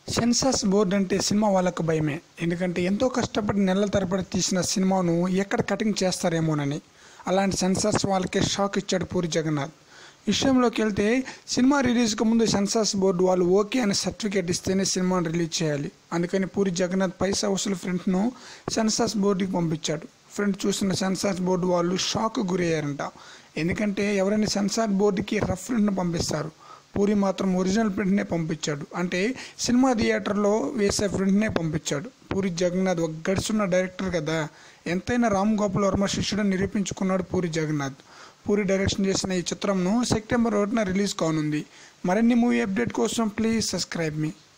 సెన్సాస్ board అంటే cinema వాళ్ళకు భయమే ఎందుకంటే ఎంతో కష్టపడి నెలల తరబడి తీసిన సినిమాను ఎక్కడ కటింగ్ చేస్తారేమోనని అలాంటి సెన్సార్స్ వాళ్ళకే షాక్ ఇచ్చాడు పూరి జగన్నాథ్ విషయంలోకి వెళ్తే సినిమా రిలీజ్కి ముందు సెన్సార్స్ బోర్డు వాళ్ళు ఓకే అనే సర్టిఫికేట్ ఇస్తేనే సినిమాను రిలీజ్ చేయాలి అందుకని పూరి జగన్నాథ్ పైసా వసూలు ఫ్రెండ్ను సెన్సార్స్ బోర్డుకి పంపించాడు ఫ్రెండ్ చూసిన సెన్సార్ బోర్డు వాళ్ళు షాక్ గురయ్యారంట ఎందుకంటే ఎవరైనా సెన్సార్ బోర్డుకి రఫ్ ప్రింట్ను పంపిస్తారు పూరి మాత్రం ఒరిజినల్ ప్రింట్నే పంపించాడు అంటే సినిమా థియేటర్లో వేసే ప్రింట్నే పంపించాడు పూరి జగన్నాథ్ ఒక గడుచున్న డైరెక్టర్ కదా ఎంతైనా రామ్ గోపాల్ వర్మ శిష్యుడు నిరూపించుకున్నాడు పూరి జగన్నాథ్ పూరి డైరెక్షన్ చేసిన ఈ చిత్రంను సెప్టెంబర్ ఒకటిన రిలీజ్ కానుంది మరిన్ని మూవీ అప్డేట్ కోసం ప్లీజ్ సబ్స్క్రైబ్ మీ